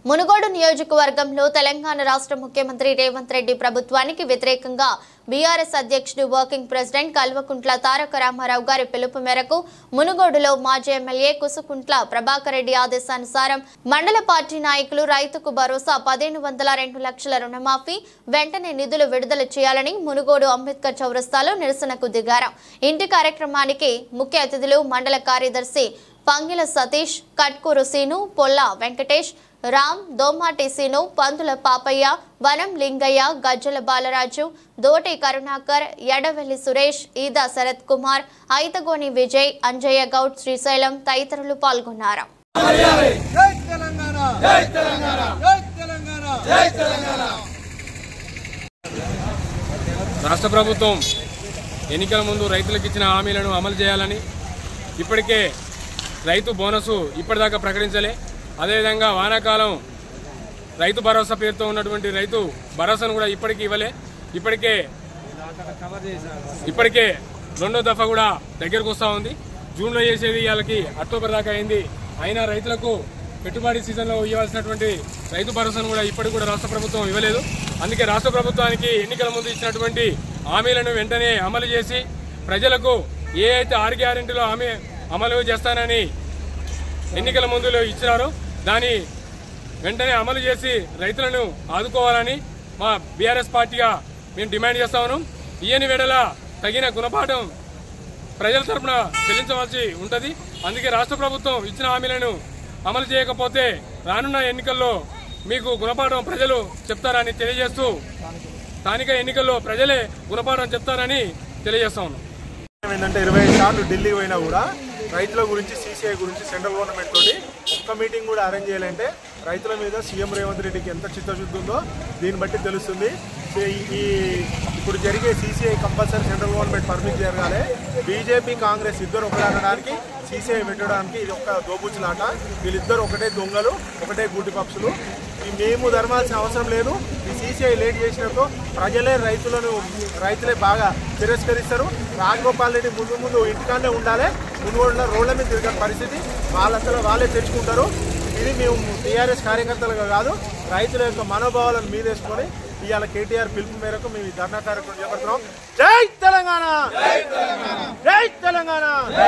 మునుగోడు నియోజకవర్గంలో తెలంగాణ రాష్ట్ర ముఖ్యమంత్రి రేవంత్ రెడ్డి ప్రభుత్వానికి వ్యతిరేకంగా బీఆర్ఎస్ అధ్యక్షుడు వర్కింగ్ ప్రెసిడెంట్ కల్వకుంట్ల తారక రామారావు గారి పిలుపు మేరకు మునుగోడులో మాజీ ఎమ్మెల్యే కుసుకుంట్ల ప్రభాకర్ రెడ్డి ఆదేశానుసారం మండల పార్టీ నాయకులు రైతుకు భరోసా పదిహేను వందల రెండు లక్షల రుణమాఫీ వెంటనే నిధులు విడుదల చేయాలని మునుగోడు అంబేద్కర్ చౌరస్తాలో నిరసనకు దిగారు ఇంటి కార్యక్రమానికి ముఖ్య అతిథులు మండల కార్యదర్శి పంగిల సతీష్ కట్కూరు సీను పొల్ల వెంకటేష్ రామ్ దోమాటి సీను పందుల పాపయ్య వనం లింగయ్య గజ్జల బాలరాజు దోటి కరుణాకర్ ఎడవెల్లి సురేష్ ఈదా శరత్ కుమార్ ఐతగోని విజయ్ అంజయ్య గౌడ్ శ్రీశైలం తదితరులు పాల్గొన్నారు జై తెలంగాణ జై తెలంగాణ జై తెలంగాణ జై తెలంగాణ రాష్ట్ర ప్రభుత్వం ఎన్నికల ముందు రైతులకు ఇచ్చిన హామీలను అమలు చేయాలని ఇప్పటికే రైతు బోనసు ఇప్పటిదాకా ప్రకటించలే అదేవిధంగా వానాకాలం రైతు భరోసా పేరుతో ఉన్నటువంటి రైతు భరోసాను కూడా ఇప్పటికీ ఇవ్వలే ఇప్పటికే ఇప్పటికే రెండో దఫా కూడా దగ్గరకు వస్తూ ఉంది జూన్లో చేసేది వాళ్ళకి అక్టోబర్ దాకా అయింది అయినా రైతులకు పెట్టుబడి సీజన్లో ఇవ్వాల్సినటువంటి రైతు భరోసాను కూడా ఇప్పటికి కూడా రాష్ట్ర ప్రభుత్వం ఇవ్వలేదు అందుకే రాష్ట్ర ప్రభుత్వానికి ఎన్నికల ముందు ఇచ్చినటువంటి హామీలను వెంటనే అమలు చేసి ప్రజలకు ఏ అయితే ఆరు గ్యారెంటీలో హామీ అమలు చేస్తానని ఎన్నికల ముందులో ఇచ్చినారో దాని వెంటనే అమలు చేసి రైతులను ఆదుకోవాలని మా బీఆర్ఎస్ పార్టీగా మేము డిమాండ్ చేస్తా ఉన్నాం ఈయని వేడల తగిన గుణపాఠం ప్రజల తరపున చెల్లించవలసి ఉంటది అందుకే రాష్ట్ర ప్రభుత్వం ఇచ్చిన హామీలను అమలు చేయకపోతే రానున్న ఎన్నికల్లో మీకు గుణపాఠం ప్రజలు చెప్తారని తెలియజేస్తూ స్థానిక ఎన్నికల్లో ప్రజలే గుణపాఠం చెప్తారని తెలియజేస్తా ఉన్నాం ఏంటంటే ఇరవై ఐదు సార్లు ఢిల్లీ పోయినా కూడా రైతుల గురించి సీసీఐ గురించి సెంట్రల్ గవర్నమెంట్ తోటి ఒక్క మీటింగ్ కూడా అరేంజ్ చేయాలంటే రైతుల మీద సీఎం రేవంత్ రెడ్డికి ఎంత చిత్తశుద్ధి ఉందో దీన్ని బట్టి తెలుస్తుంది సో ఈ- ఈ ఇప్పుడు జరిగే CCI compulsory central government permit జరగాలి బీజేపీ కాంగ్రెస్ ఇద్దరు ఒకటి అనడానికి సీసీఐ పెట్టడానికి ఇది ఒక దోబుచ్చులాట వీళ్ళిద్దరు ఒకటే దొంగలు ఒకటే గూటి పక్షులు ఈ మేము ధర్మాల్సిన అవసరం లేదు ఈ సీసీఐ లేట్ చేసినట్టు ప్రజలే రైతులను రైతులే బాగా తిరస్కరిస్తారు రాజగోపాల్ రెడ్డి ముందు ముందు ఇంటికానే ఉండాలి ముందు కూడా రోడ్ల మీద తిరగని పరిస్థితి వాళ్ళంతా వాళ్ళే తెచ్చుకుంటారు ఇది మేము టీఆర్ఎస్ కార్యకర్తలుగా కాదు రైతుల యొక్క మనోభావాలను మీదేసుకొని ఇవాళ కేటీఆర్ పిలుపు మేరకు మేము ఈ ధర్నా కార్యక్రమం చేపడుతున్నాం జై తెలంగాణ జై తెలంగాణ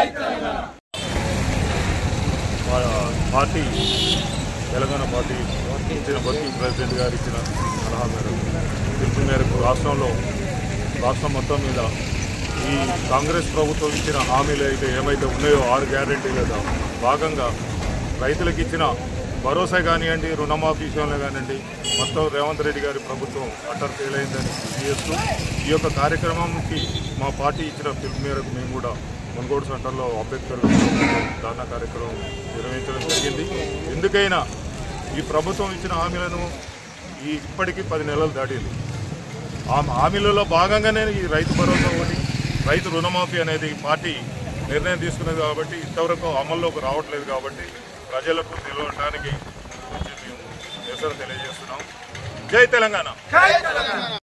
మా పార్టీ తెలంగాణ పార్టీ ఇచ్చిన వర్కింగ్ ప్రెసిడెంట్ గారు ఇచ్చిన సలహా మేరకు పిలుపు మేరకు రాష్ట్రంలో రాష్ట్రం మొత్తం మీద ఈ కాంగ్రెస్ ప్రభుత్వం ఇచ్చిన హామీలు అయితే ఏమైతే ఉన్నాయో ఆరు గ్యారెంటీలలో భాగంగా రైతులకు ఇచ్చిన భరోసా కానివ్వండి రుణమాఫీ విషయంలో కానివ్వండి మొత్తం రేవంత్ రెడ్డి గారి ప్రభుత్వం అటర్ ఫెయిల్ అయిందని చేస్తూ ఈ యొక్క కార్యక్రమంకి మా పార్టీ ఇచ్చిన పిలుపు మేరకు మేము కూడా మున్గోడు సెంటర్లో అంబేద్కర్ దాన కార్యక్రమం నిర్వహించడం జరిగింది ఎందుకైనా ఈ ప్రభుత్వం ఇచ్చిన హామీలను ఈ ఇప్పటికీ పది నెలలు దాటింది ఆ హామీలలో భాగంగానే ఈ రైతు భరోసా ఒకటి రైతు రుణమాఫీ అనేది ఈ పార్టీ నిర్ణయం తీసుకున్నది కాబట్టి ఇంతవరకు అమల్లోకి రావట్లేదు కాబట్టి ప్రజలకు తెలియడానికి మేము నిరసన తెలియజేస్తున్నాం జై తెలంగాణ